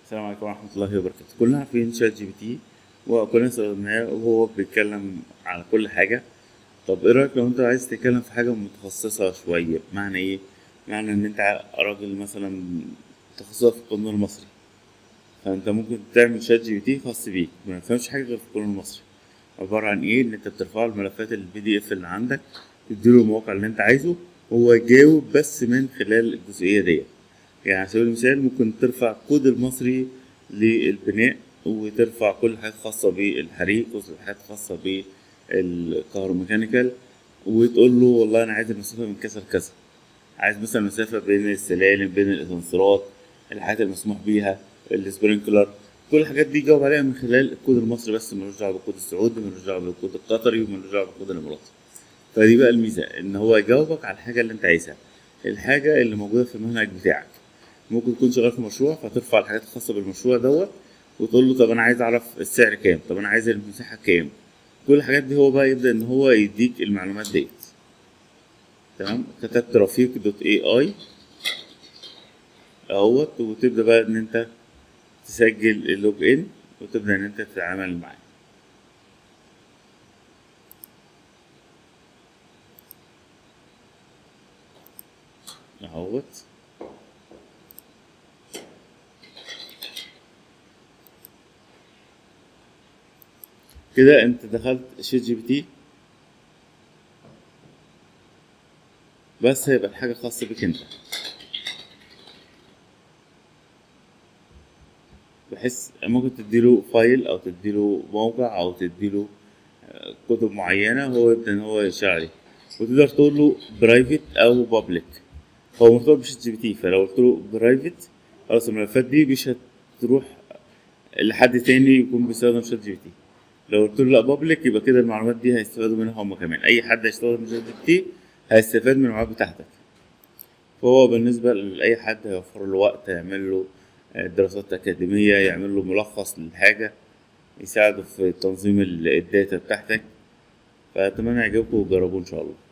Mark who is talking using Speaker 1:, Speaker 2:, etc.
Speaker 1: السلام عليكم ورحمة الله وبركاته كلنا عارفين شات جي بي تي وكلنا استخدمناه وهو بيتكلم على كل حاجة طب ايه رأيك لو انت عايز تتكلم في حاجة متخصصة شوية معنى ايه؟ معنى ان انت راجل مثلا متخصص في القانون المصري فانت ممكن تعمل شات جي بي تي خاص بيك ما يفهمش حاجة غير في القانون المصري عبارة عن ايه ان انت بترفع له الملفات البي دي اف اللي عندك تديله الموقع اللي انت عايزه هو يجاوب بس من خلال الجزئية ديت يعني على سبيل المثال ممكن ترفع كود المصري للبناء وترفع كل حاجة خاصة بالحريق كل حاجة خاصة بالكهروميكانيكال وتقول له والله أنا عايز المسافة من كذا لكذا عايز مثلا مسافة بين السلالم بين الأسانسيرات الحاجات المسموح بيها السبرينكلر كل الحاجات دي جاوب عليها من خلال الكود المصري بس ملوش دعوة بالكود السعودي ملوش دعوة بالكود القطري وملوش دعوة بالكود الإماراتي فدي بقى الميزة إن هو يجاوبك على الحاجة اللي أنت عايزها الحاجة اللي موجودة في المنهج بتاعك ممكن تكون شغال في مشروع فترفع الحاجات الخاصة بالمشروع دوت وتقول له طب أنا عايز أعرف السعر كام طب أنا عايز المساحة كام كل الحاجات دي هو بقى يبدأ إن هو يديك المعلومات ديت تمام كتبت رفيق دوت اي اي اهوت وتبدأ بقى إن أنت تسجل اللوج إن وتبدأ إن أنت تتعامل معاه اهوت كده انت دخلت شات جي بي تي بس هيبقى الحاجة خاصة بك انت بحيث ممكن تديله فايل او تديله موقع او تديله آه، كتب معينة هو يبدأ ان هو يشتغل عليه وتقدر تقول له برايفت او بابليك هو مرتبط بشات جي بي تي فلو قلت له برايفت خلاص الملفات دي مش هتروح لحد تاني يكون بيستخدم شات جي بي تي لو قلت له لا بابليك يبقى كده المعلومات دي هيستفادوا منها هم كمان اي حد هيستخدم شات جي بي تي هيستفاد من المعلومات بتاعتك فهو بالنسبة لأي حد هيوفر له وقت يعمل له آه، دراسات أكاديمية يعمل له ملخص للحاجة يساعده في تنظيم ال- الداتا بتاعتك فأتمنى يعجبكم وجربوه إن شاء الله